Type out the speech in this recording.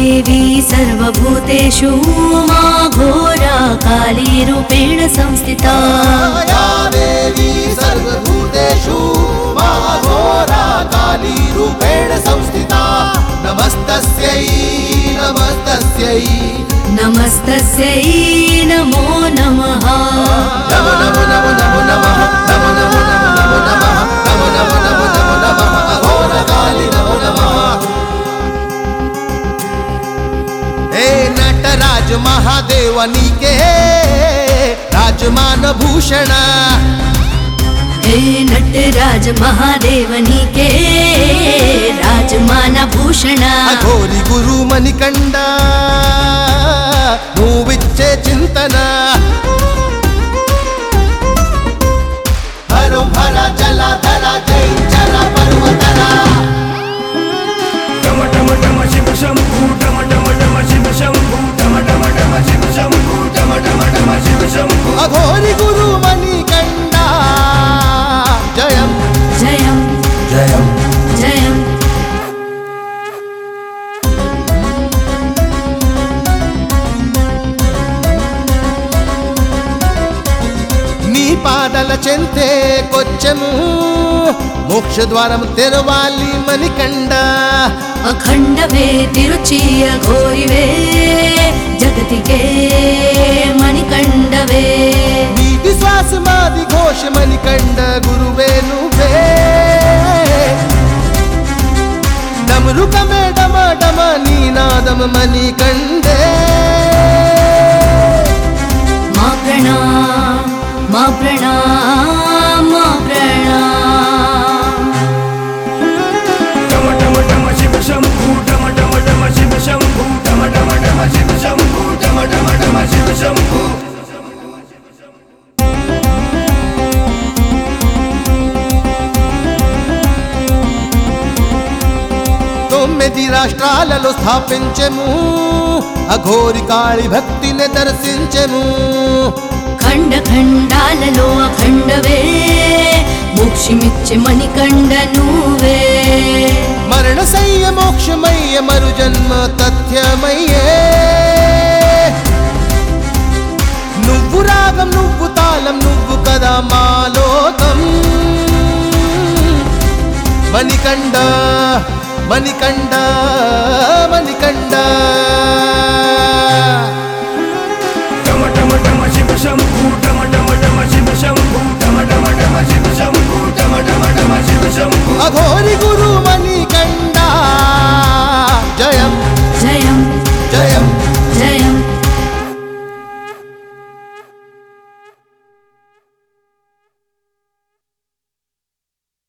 देवी सर्वभूतेषु मा घोरा कालीरूपेण संस्थिता या देवी सर्वभूतेषु महाघोरा काली रूपेण संस्थिता नमस्तस्यै नमस्तस्यै नमस्तस्यै नमो नमः नमो नमो नमो नमो नमः नमो नमो नमो नमो नमः नमो नमो नमो नमो नमः अघोरकाली नमो नमः हे नटराज महादेवनिके राजमान भूषण हे नटराज महादेवनिके రాజమానభూషణ అఘోరి గురు మణికండ నువ్విచ్చే చింతన హరం హర జలధర జై జల పర్వతర డమ డమ డమ శివ శంభు డమ డమ డమ శివ శంభు డమ డమ డమ శివ శంభు డమ డమ డమ శివ శంభు అఘోరి గురు మణికండ జయం జయం జయం జయం నీ పాదల చెంతే కొచ్చెము మోక్ష ద్వారం తెరవాలి మణికండ ಅಖಂಡವೇ ತಿರುಚಿಯ ಘೋರಿವೆ ಜಗತಿಗೆ ಮಣಿಕಂಡವೇ నీటి శ్వాస మాది ఘోష మణికండ గురువే నువ్వే డమరుకమే డమ డమ నీనాదమ మణికండే ಮಾ ಪ್ರಣಾಮ ಮಾ ಪ್ರಣಾಮ ಮಾ ಪ್ರಣಾಮ డమ డమ డమ శివ శంభు డమ డమ డమ శివ శంభు డమ డమ డమ శివ శంభు డమ డమ డమ శివ శంభు తొమ్మిది రాష్ట్రాలలో స్థాపించెము అఘోరి కాళి భక్తిని దర్శించెము ఖండ ఖండాలలో అఖండవే మోక్షమిచ్చే మణికండ నువ్వే మరణ సయ్య మోక్షమయ్య మరు జన్మ తథ్యమయ్యే నువ్వు రాగం నువ్వు తాళం నువ్వు కదా మాలోకం మణికండ మణికండ మణికండ డమ డమ డమ శివ శంభు డమ డమ డమ శివ శంభు డమ డమ డమ శివ శంభు డమ డమ డమ శివ శంభు అఘోరి గురు మణికండ